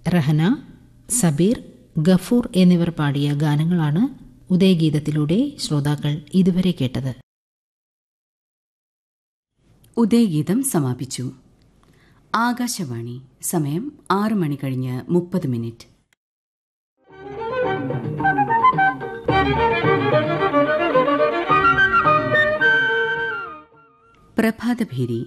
റഹന സബീർ ഗഫൂർ എന്നിവർ പാടിയ ഗാനങ്ങളാണ് ഉദയഗീതത്തിലൂടെ ശ്രോതാക്കൾ ഇതുവരെ കേട്ടത് ഉദയഗീതം സമാപിച്ചു ആകാശവാണി സമയം ആറ് മണി കഴിഞ്ഞ് മുപ്പത് മിനിറ്റ് പ്രഭാതഭേരി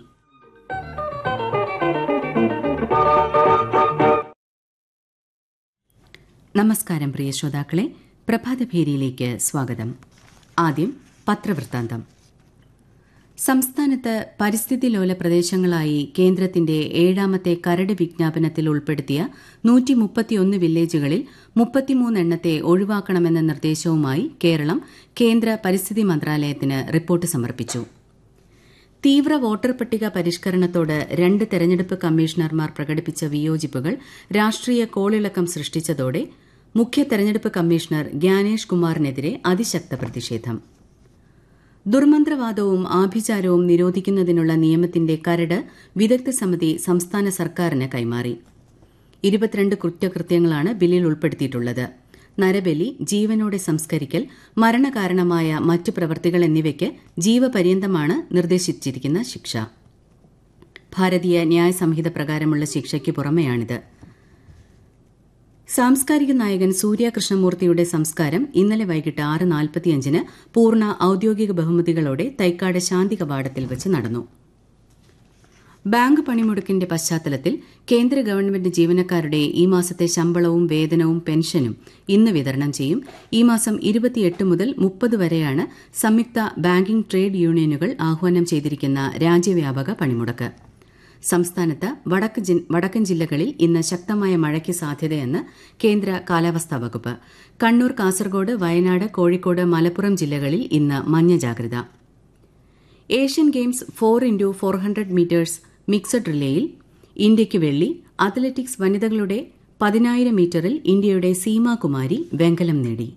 നമസ്കാരം പ്രിയ ശ്രോതാക്കളെ പ്രഭാതഭേരിയിലേക്ക് സ്വാഗതം ആദ്യം പത്രവൃത്താന്തം സംസ്ഥാനത്ത് പരിസ്ഥിതി ലോല പ്രദേശങ്ങളായി കേന്ദ്രത്തിന്റെ ഏഴാമത്തെ കരട് വിജ്ഞാപനത്തിൽ ഉൾപ്പെടുത്തിയ നൂറ്റി മുപ്പത്തിയൊന്ന് വില്ലേജുകളിൽ മുപ്പത്തിമൂന്നെണ്ണത്തെ ഒഴിവാക്കണമെന്ന നിർദ്ദേശവുമായി കേരളം കേന്ദ്ര പരിസ്ഥിതി മന്ത്രാലയത്തിന് റിപ്പോർട്ട് സമർപ്പിച്ചു തീവ്ര വോട്ടർ പട്ടിക പരിഷ്കരണത്തോട് രണ്ട് തെരഞ്ഞെടുപ്പ് കമ്മീഷണർമാർ പ്രകടിപ്പിച്ച വിയോജിപ്പുകൾ രാഷ്ട്രീയ കോളിളക്കം സൃഷ്ടിച്ചതോടെ മുഖ്യ തെരഞ്ഞെടുപ്പ് കമ്മീഷണർ ഗ്യാനേഷ് കുമാറിനെതിരെ അതിശക്ത പ്രതിഷേധം ദുർമന്ത്രവാദവും ആഭിചാരവും നിരോധിക്കുന്നതിനുള്ള നിയമത്തിന്റെ കരട് വിദഗ്ധ സമിതി സംസ്ഥാന സർക്കാരിന് കൈമാറി ഇരുപത്തിരണ്ട് കുറ്റകൃത്യങ്ങളാണ് ബില്ലിൽ ഉൾപ്പെടുത്തിയിട്ടുള്ളത് നരബലി ജീവനോടെ സംസ്കരിക്കൽ മരണകാരണമായ മറ്റു പ്രവർത്തികൾ എന്നിവയ്ക്ക് ജീവപര്യന്തമാണ് നിർദ്ദേശിച്ചിരിക്കുന്ന ശിക്ഷ ഭാരതീയ ന്യായ സംഹിത പ്രകാരമുള്ള ശിക്ഷയ്ക്ക് പുറമെയാണിത് സാംസ്കാരിക നായകൻ സൂര്യ കൃഷ്ണമൂർത്തിയുടെ സംസ്കാരം ഇന്നലെ വൈകിട്ട് ആറ് നാൽപ്പത്തിയഞ്ചിന് പൂർണ്ണ ഔദ്യോഗിക ബഹുമതികളോടെ തൈക്കാട് ശാന്തി കവാടത്തിൽ വെച്ച് നടന്നു ബാങ്ക് പണിമുടക്കിന്റെ പശ്ചാത്തലത്തിൽ കേന്ദ്ര ഗവൺമെന്റ് ജീവനക്കാരുടെ ഈ മാസത്തെ ശമ്പളവും വേതനവും പെൻഷനും ഇന്ന് വിതരണം ചെയ്യും ഈ മാസം ഇരുപത്തിയെട്ട് മുതൽ മുപ്പത് വരെയാണ് സംയുക്ത ബാങ്കിംഗ് ട്രേഡ് യൂണിയനുകൾ ആഹ്വാനം ചെയ്തിരിക്കുന്ന രാജ്യവ്യാപക പണിമുടക്ക് സംസ്ഥാനത്ത് വടക്കൻ ജില്ലകളിൽ ഇന്ന് ശക്തമായ മഴയ്ക്ക് സാധ്യതയെന്ന് കേന്ദ്ര കാലാവസ്ഥാ വകുപ്പ് കണ്ണൂർ കാസർഗോഡ് വയനാട് കോഴിക്കോട് മലപ്പുറം ജില്ലകളിൽ ഇന്ന് മഞ്ഞ ജാഗ്രത Asian games four into four hundred metres mixed റിലേയിൽ ഇന്ത്യയ്ക്ക് വെള്ളി അത്ലറ്റിക്സ് വനിതകളുടെ പതിനായിരം മീറ്ററിൽ ഇന്ത്യയുടെ സീമാകുമാരി വെങ്കലം നേടി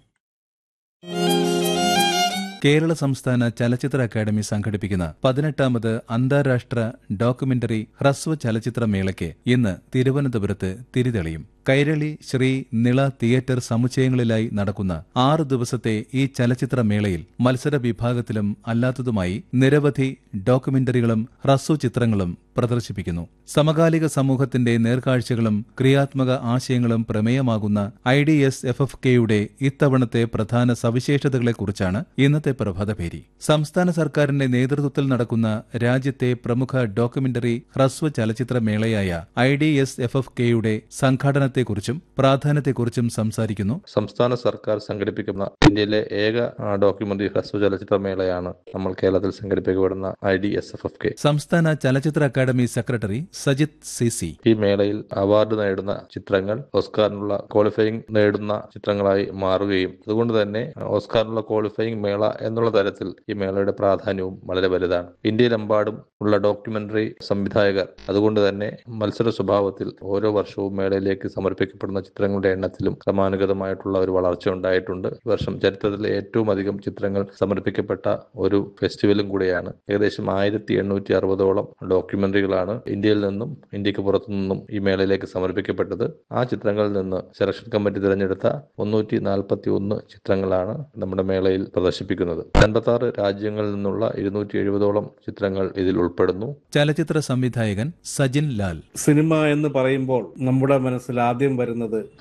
കേരള സംസ്ഥാന ചലച്ചിത്ര അക്കാദമി സംഘടിപ്പിക്കുന്ന പതിനെട്ടാമത് അന്താരാഷ്ട്ര ഡോക്യുമെന്ററി ഹ്രസ്വ ചലച്ചിത്ര മേളയ്ക്ക് ഇന്ന് തിരുവനന്തപുരത്ത് തിരിതെളിയും കൈരളി ശ്രീ നിള തിയേറ്റർ സമുച്ചയങ്ങളിലായി നടക്കുന്ന ആറ് ദിവസത്തെ ഈ ചലച്ചിത്ര മേളയിൽ മത്സര വിഭാഗത്തിലും അല്ലാത്തതുമായി നിരവധി ഡോക്യുമെന്ററികളും ഹ്രസ്വ ചിത്രങ്ങളും പ്രദർശിപ്പിക്കുന്നു സമകാലിക സമൂഹത്തിന്റെ നേർക്കാഴ്ചകളും ക്രിയാത്മക ആശയങ്ങളും പ്രമേയമാകുന്ന I D S F F കെയുടെ ഇത്തവണത്തെ പ്രധാന സവിശേഷതകളെക്കുറിച്ചാണ് ഇന്നത്തെ പ്രഭാതപേരി സംസ്ഥാന സർക്കാരിന്റെ നേതൃത്വത്തിൽ നടക്കുന്ന രാജ്യത്തെ പ്രമുഖ ഡോക്യുമെന്ററി ഹ്രസ്വ ചലച്ചിത്ര മേളയായ I D S F F കെയുടെ സംഘാടനത്തെക്കുറിച്ചും പ്രാധാന്യത്തെക്കുറിച്ചും സംസാരിക്കുന്നു സംസ്ഥാന സർക്കാർ സംഘടിപ്പിക്കുന്ന ഇന്ത്യയിലെ ഏക ഡോക്യുമെന്ററി ഹ്രസ്വ ചലച്ചിത്ര മേളയാണ് നമ്മൾ കേരളത്തിൽ സംഘടിപ്പിക്കപ്പെടുന്ന I D S F F K സംസ്ഥാന ചലച്ചിത്ര academy secretary Sajith C C ഈ മേളയിൽ അവാർഡ് നേടുന്ന ചിത്രങ്ങൾ ഓസ്കാറിനുള്ള ക്വാളിഫയിങ് നേടുന്ന ചിത്രങ്ങളായി മാറുകയും അതുകൊണ്ട് തന്നെ ഓസ്കാറിനുള്ള ക്വാളിഫയിങ് മേള എന്നുള്ള തരത്തിൽ ഈ മേളയുടെ പ്രാധാന്യവും വളരെ വലുതാണ് ഇന്ത്യയിലെമ്പാടും ഉള്ള ഡോക്യുമെന്ററി സംവിധായകർ അതുകൊണ്ട് തന്നെ മത്സര സ്വഭാവത്തിൽ ഓരോ വർഷവും മേളയിലേക്ക് സമർപ്പിക്കപ്പെടുന്ന ചിത്രങ്ങളുടെ എണ്ണത്തിലും ക്രമാനുഗതമായിട്ടുള്ള ഒരു വളർച്ച ഉണ്ടായിട്ടുണ്ട് ഈ വർഷം ചരിത്രത്തിലെ ഏറ്റവും അധികം ചിത്രങ്ങൾ സമർപ്പിക്കപ്പെട്ട ഒരു ഫെസ്റ്റിവലും കൂടെയാണ് ഏകദേശം ആയിരത്തി എണ്ണൂറ്റി അറുപതോളം ഡോക്യുമെന്ററികളാണ് ഇന്ത്യയിൽ നിന്നും ഇന്ത്യക്ക് പുറത്തു നിന്നും ഈ മേളയിലേക്ക് സമർപ്പിക്കപ്പെട്ടത് ആ ചിത്രങ്ങളിൽ നിന്ന് സെലക്ഷൻ കമ്മിറ്റി തിരഞ്ഞെടുത്ത മുന്നൂറ്റി നാൽപ്പത്തി ഒന്ന് ചിത്രങ്ങളാണ് നമ്മുടെ മേളയിൽ പ്രദർശിപ്പിക്കുന്നത് അൻപത്തി ആറ് രാജ്യങ്ങളിൽ നിന്നുള്ള ഇരുന്നൂറ്റി എഴുപതോളം ചിത്രങ്ങൾ ഇതിൽ ഉൾപ്പെടുന്നു ചലച്ചിത്ര സംവിധായകൻ സജിൻ ലാൽ സിനിമ എന്ന് പറയുമ്പോൾ നമ്മുടെ മനസ്സിൽ ആദ്യം വരുന്നത്